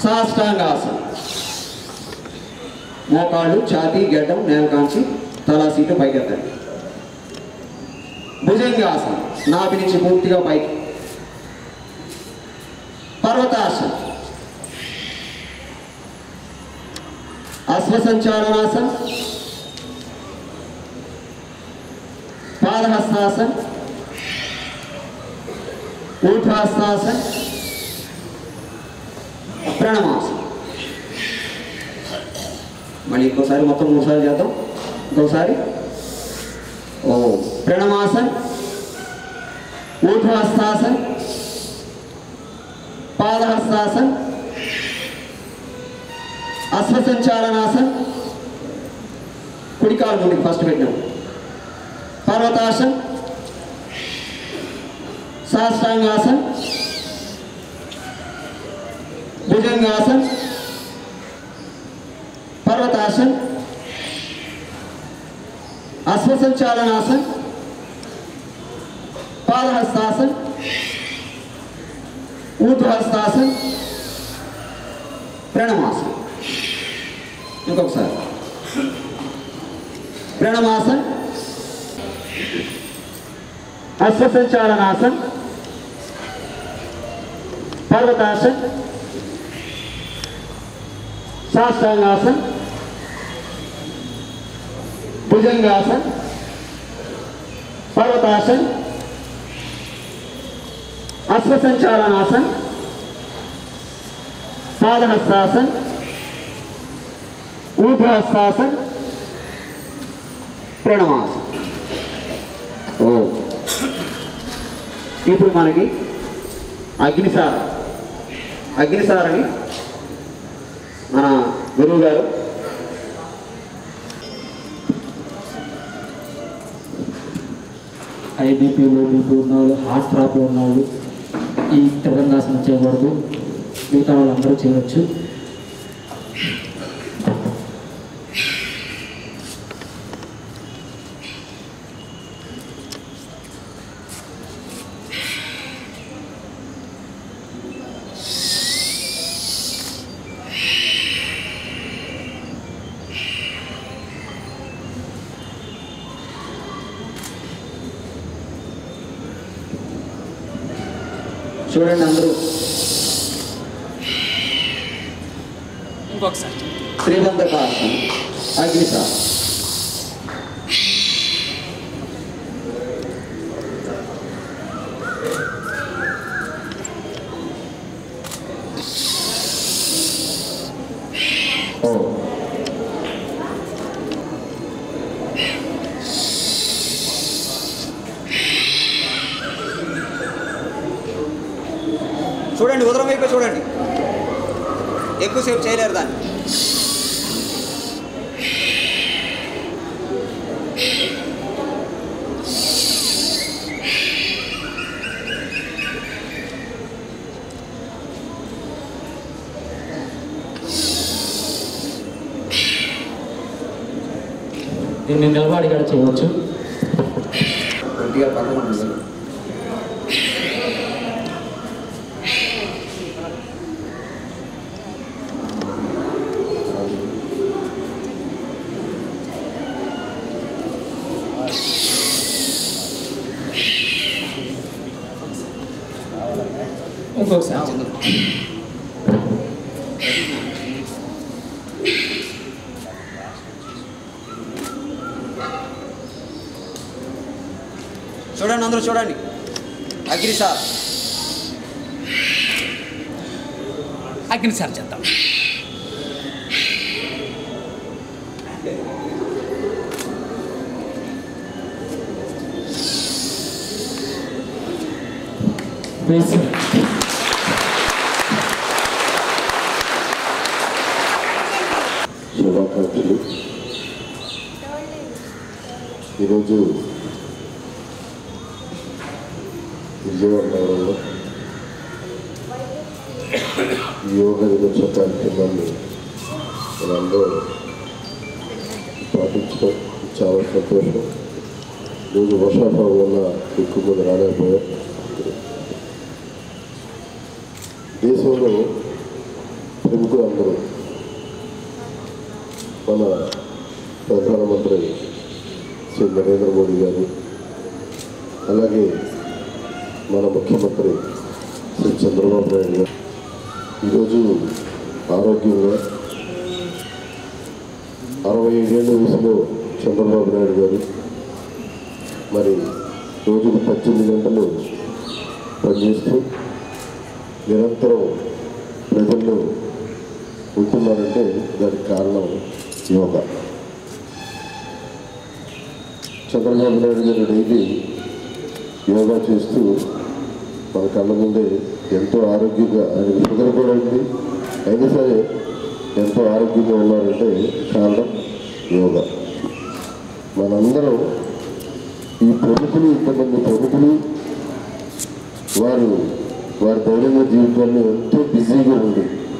సాష్టాంగాసనం మోకాళ్ళు ఛాతీ గడ్డం నేలకాంచి తలా సీటు పైకెత్తండి భుజంగాసనం నాభి నుంచి పూర్తిగా పైకి పర్వతాసనం అశ్వసంచాలనాసన్ పాదహస్తాసన్ ఊర్ధ్వాస్తాసన్ ప్రణమాసన్ మళ్ళీ ఇంకోసారి మొత్తం మూడు సార్లు చేద్దాం ఇంకోసారి ఓ ప్రణమాసన్ ఊర్ధ్వహస్తాసన్ పాదహస్తాసన్ అశ్వసంచాలనాసన్ కుడికాలు ముందుకు ఫస్ట్ పెట్టినాం పర్వతాసన్ సాష్టాంగాసన్ భుజంగాసన్ పర్వతాసన్ అశ్వసంచాలనాసన్ పాదహస్తాసన్ ఊర్ధ్వహస్తాసన్ ప్రణమాసన్ ఇంకొకసారి ప్రణమాసన్ అశ్వసంచాలనాసన్ పర్వతాసన్ సాష్టాంగాసన్ భుజంగాసన్ పర్వతాసన్ అశ్వసంచాలనాసన్ పాదహస్తాసన్ ఊర్ధ్వహస్తాసన్ ప్రణమాసన్ ఓ ఇప్పుడు మనకి అగ్నిసార అగ్నిసారని మన గురువు గారు ఐబీపీలో బీపీ ఉన్నవాళ్ళు హార్ట్ ప్రాబ్లం ఉన్నవాళ్ళు ఈ త్రిరంగాసనం చేయకూడదు మిగతా వాళ్ళందరూ చేయవచ్చు చూడండి అందరూ ఇంకొకసారి శ్రీమంతకాసనం అగ్నిసార ఓ చూడండి ఉదరం వైపు చూడండి ఎక్కువసేపు చేయలేరు దాన్ని దీన్ని నిలబడి కూడా చేయవచ్చు కొద్దిగా పక్కన ఉండండి. ఇంకొకసారి చూడండి అందరూ చూడండి అగ్నిసార్ అగ్నిసారి చేద్దాం వేసి శుభాకాంక్షలు ఈరోజు విజయవాడ నగరంలో ఈ యోగ దినోత్సవ కార్యక్రమాన్ని మనందరూ పాటించడం చాలా సంతోషం ఈరోజు వర్షాభావం వల్ల ఎక్కువ మంది రాలేకపోయాం దేశంలో ప్రముఖులందరూ మన ప్రధానమంత్రి శ్రీ నరేంద్ర మోడీ గారు అలాగే మన ముఖ్యమంత్రి శ్రీ చంద్రబాబు నాయుడు గారు ఈరోజు ఆరోగ్యంగా అరవై ఏడేళ్ళ వయసులో చంద్రబాబు నాయుడు గారు మరి రోజుకు పద్దెనిమిది గంటలు పనిచేస్తూ నిరంతరం ప్రజల్లో ఉంటున్నారంటే దానికి కారణం యోగా చంద్రబాబు నాయుడు గారు డైలీ యోగా చేస్తూ మన కళ్ళ ముందే ఎంతో ఆరోగ్యంగా ఆయన షుగర్ కూడా ఉంది అయినా సరే ఎంతో ఆరోగ్యంగా ఉన్నారంటే కారణం యోగా మనందరం ఈ ప్రముఖులు ఇంతమంది ప్రముఖులు వారు వారి దైనందిన జీవితంలో ఎంతో బిజీగా ఉంది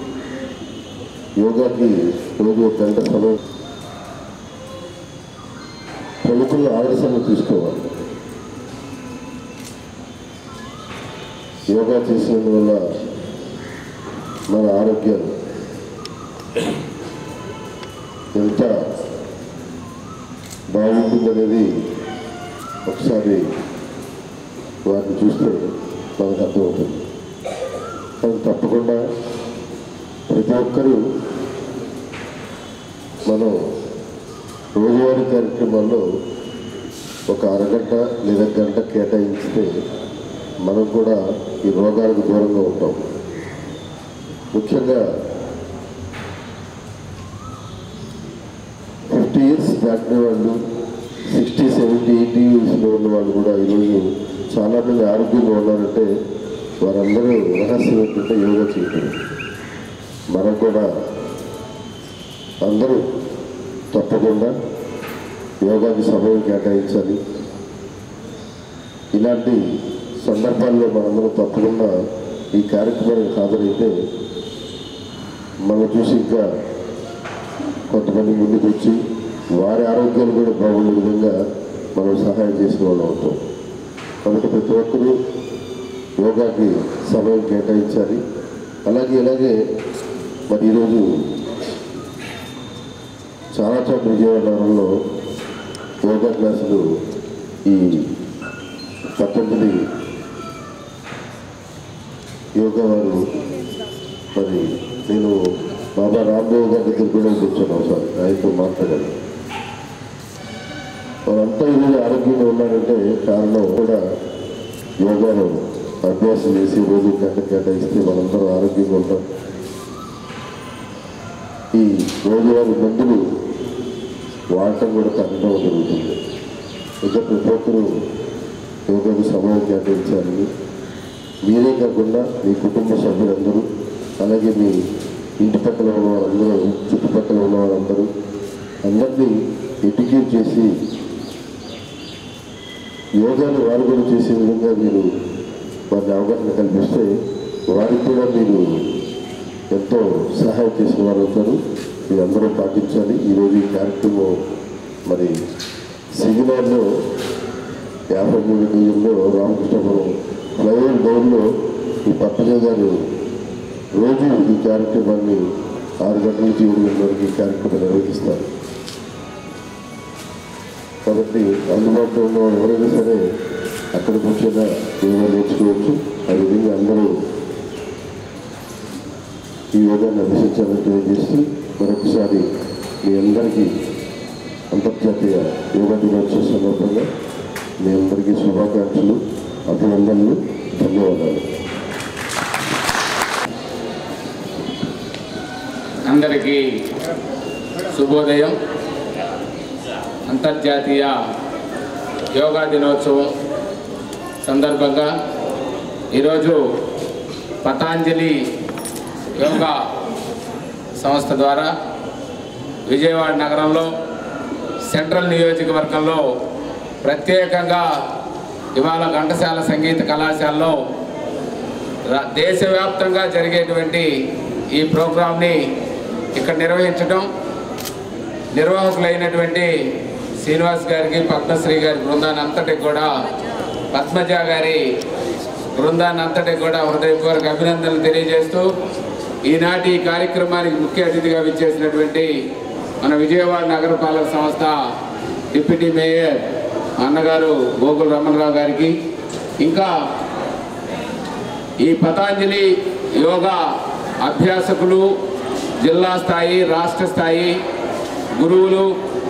యోగాకి రోజు ఒక గంట సమయం ప్రముఖుల ఆదర్శంగా తీసుకోవాలి యోగా చేసినందువల్ల మన ఆరోగ్యం ఎంత బాగుంటుందనేది ఒకసారి వారిని చూస్తే మనకు అర్థమవుతుంది కానీ తప్పకుండా ప్రతి ఒక్కరూ మనం రోజువారీ కార్యక్రమాల్లో ఒక అరగంట లేదా గంట కేటాయించితే మనం కూడా ఈ రోగాలకు దూరంగా ఉంటాం ముఖ్యంగా ఫిఫ్టీ ఇయర్స్ దాటిన వాళ్ళు సిక్స్టీ సెవెంటీ ఎయిటీ ఇయర్స్లో ఉన్న వాళ్ళు కూడా ఈరోజు చాలామంది ఆరోగ్యంగా ఉన్నారంటే వారందరూ రహస్యం ఏంటంటే యోగా చేయటం మనం కూడా అందరూ తప్పకుండా యోగాకి సమయం కేటాయించాలి ఇలాంటి సందర్భాల్లో మనందరం తప్పకుండా ఈ కార్యక్రమానికి హాజరైతే మనం చూసి ఇంకా కొంతమంది ముందుకు వచ్చి వారి ఆరోగ్యాలు కూడా బాగుండే విధంగా మనం సహాయం చేసిన వాళ్ళు అవుతాం కాబట్టి ప్రతి ఒక్కరూ యోగాకి సమయం కేటాయించాలి అలాగే ఇలాగే మరి ఈరోజు చాలా చోట్ల విజయవాడ నగరంలో యోగా క్లాసులు ఈ పతంజలి యోగా వారు మరి నేను బాబా రాందేవ్ గారి దగ్గర కూడా కూర్చొని ఒకసారి ఆయనతో మాట్లాడాను వారంతా ఈరోజు ఆరోగ్యంగా ఉన్నారంటే కారణం కూడా యోగాను అభ్యాసం చేసి రోజు గంట కేటాయిస్తే మనందరం ఆరోగ్యంగా ఉంటాం ఈ రోజువారి మందులు వాడటం కూడా తగ్గడం జరుగుతుంది ఇంకా ప్రతి ఒక్కరూ యోగాకు సమయం కేటాయించాలని మీరే కాకుండా మీ కుటుంబ సభ్యులందరూ అలాగే మీ ఇంటి పక్కన ఉన్న వారందరూ చుట్టుపక్కల ఉన్న వారందరూ అందరినీ ఎడ్యుకేట్ చేసి యోగాను వారు కూడా చేసే విధంగా మీరు వారిని అవగాహన కల్పిస్తే వారికి కూడా మీరు ఎంతో సహాయం చేసిన వారు అవుతారు మీరు అందరూ పాటించాలి ఈరోజు ఈ కార్యక్రమం మరి సిగినార్లో యాభై మూడు డివిజన్లో రామకృష్ణపురం ఫ్లైఓవర్ డౌన్లో ఈ పప్పజ గారు రోజు ఈ కార్యక్రమాన్ని ఆరు గంటల నుంచి ఏడు గంటల వరకు ఈ కార్యక్రమం నిర్వహిస్తారు కాబట్టి అందుబాటులో ఉన్న వాళ్ళు ఎవరైనా సరే అక్కడికి వచ్చిన యోగా నేర్చుకోవచ్చు ఆ విధంగా అందరూ ఈ యోగాన్ని అభ్యసించాలని తెలియజేస్తూ మరొకసారి మీ అందరికీ అంతర్జాతీయ యోగా దినోత్సవ సందర్భంగా మీ అందరికీ శుభాకాంక్షలు అభినందనలు ధన్యవాదాలు అందరికీ శుభోదయం అంతర్జాతీయ యోగా దినోత్సవం సందర్భంగా ఈరోజు పతాంజలి యోగా సంస్థ ద్వారా విజయవాడ నగరంలో సెంట్రల్ నియోజకవర్గంలో ప్రత్యేకంగా ఇవాళ ఘంటసాల సంగీత కళాశాలలో రా- దేశవ్యాప్తంగా జరిగేటువంటి ఈ ప్రోగ్రాంని ఇక్కడ నిర్వహించడం నిర్వాహకులైనటువంటి శ్రీనివాస్ గారికి పద్మశ్రీ గారి బృందాన్ని అంతటికి కూడా పద్మజ గారి బృందాన్ని అంతటికి కూడా హృదయపూర్వక అభినందనలు తెలియజేస్తూ ఈనాటి ఈ కార్యక్రమానికి ముఖ్య అతిథిగా విచ్చేసినటువంటి మన విజయవాడ నగరపాలక సంస్థ డిప్యూటీ మేయర్ అన్నగారు గోకుల్ రమణరావు గారికి ఇంకా ఈ పతాంజలి యోగా అభ్యాసకులు జిల్లా స్థాయి రాష్ట్ర స్థాయి గురువులు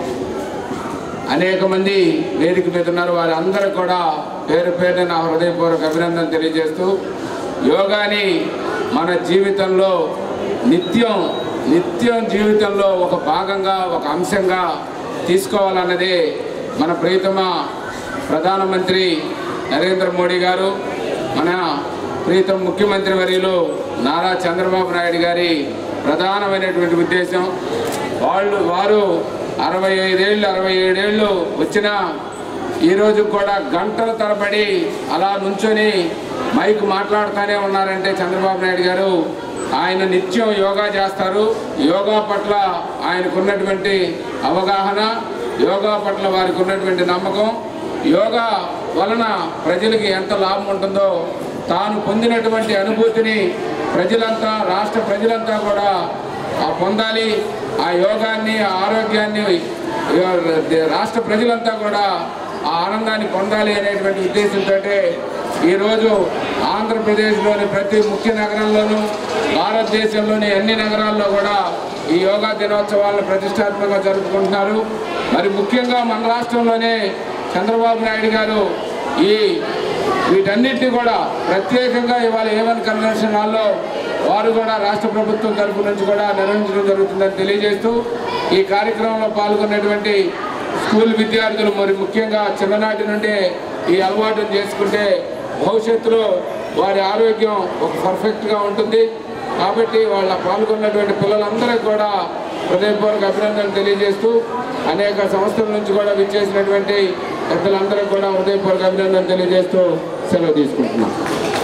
అనేక మంది వేదిక మీద ఉన్నారు వారి అందరూ కూడా పేరు పేరున నా హృదయపూర్వక అభినందన తెలియజేస్తూ యోగాని మన జీవితంలో నిత్యం నిత్యం జీవితంలో ఒక భాగంగా ఒక అంశంగా తీసుకోవాలన్నదే మన ప్రియతమ ప్రధానమంత్రి నరేంద్ర మోడీ గారు మన ప్రీతం ముఖ్యమంత్రి వర్యులు నారా చంద్రబాబు నాయుడు గారి ప్రధానమైనటువంటి ఉద్దేశం వాళ్ళు వారు అరవై ఐదేళ్ళు అరవై ఏడేళ్ళు వచ్చిన ఈరోజు కూడా గంటల తరబడి అలా నుంచొని మైక్ మాట్లాడుతూనే ఉన్నారంటే చంద్రబాబు నాయుడు గారు ఆయన నిత్యం యోగా చేస్తారు యోగా పట్ల ఆయనకున్నటువంటి అవగాహన యోగా పట్ల వారికి ఉన్నటువంటి నమ్మకం యోగా వలన ప్రజలకి ఎంత లాభం ఉంటుందో తాను పొందినటువంటి అనుభూతిని ప్రజలంతా రాష్ట్ర ప్రజలంతా కూడా ఆ పొందాలి ఆ యోగాన్ని ఆ ఆరోగ్యాన్ని యో- రాష్ట్ర ప్రజలంతా కూడా ఆ ఆనందాన్ని పొందాలి అనేటువంటి ఉద్దేశంతో ఈరోజు ఆంధ్రప్రదేశ్లోని ప్రతి ముఖ్య నగరంలోనూ భారతదేశంలోని అన్ని నగరాల్లో కూడా ఈ యోగా దినోత్సవాలను ప్రతిష్టాత్మకంగా జరుపుకుంటున్నారు మరి ముఖ్యంగా మన రాష్ట్రంలోనే చంద్రబాబు నాయుడు గారు ఈ వీటన్నిటిని కూడా ప్రత్యేకంగా ఇవాళ ఏవన్ కన్వెన్షన్ హాల్లో వారు కూడా రాష్ట్ర ప్రభుత్వం తరపు నుంచి కూడా నిర్వహించడం జరుగుతుందని తెలియజేస్తూ ఈ కార్యక్రమంలో పాల్గొన్నటువంటి స్కూల్ విద్యార్థులు మరి ముఖ్యంగా చిన్ననాటి నుండే ఈ అలవాటును చేసుకుంటే భవిష్యత్తులో వారి ఆరోగ్యం ఒక పర్ఫెక్ట్గా ఉంటుంది కాబట్టి వాళ్ళ పాల్గొన్నటువంటి పిల్లలందరికీ కూడా హృదయపూర్వక అభినందనలు తెలియజేస్తూ అనేక సంస్థల నుంచి కూడా విచ్చేసినటువంటి పెద్దలందరికీ కూడా హృదయపూర్వక అభినందనలు తెలియజేస్తూ సెలవు తీసుకుంటున్నాం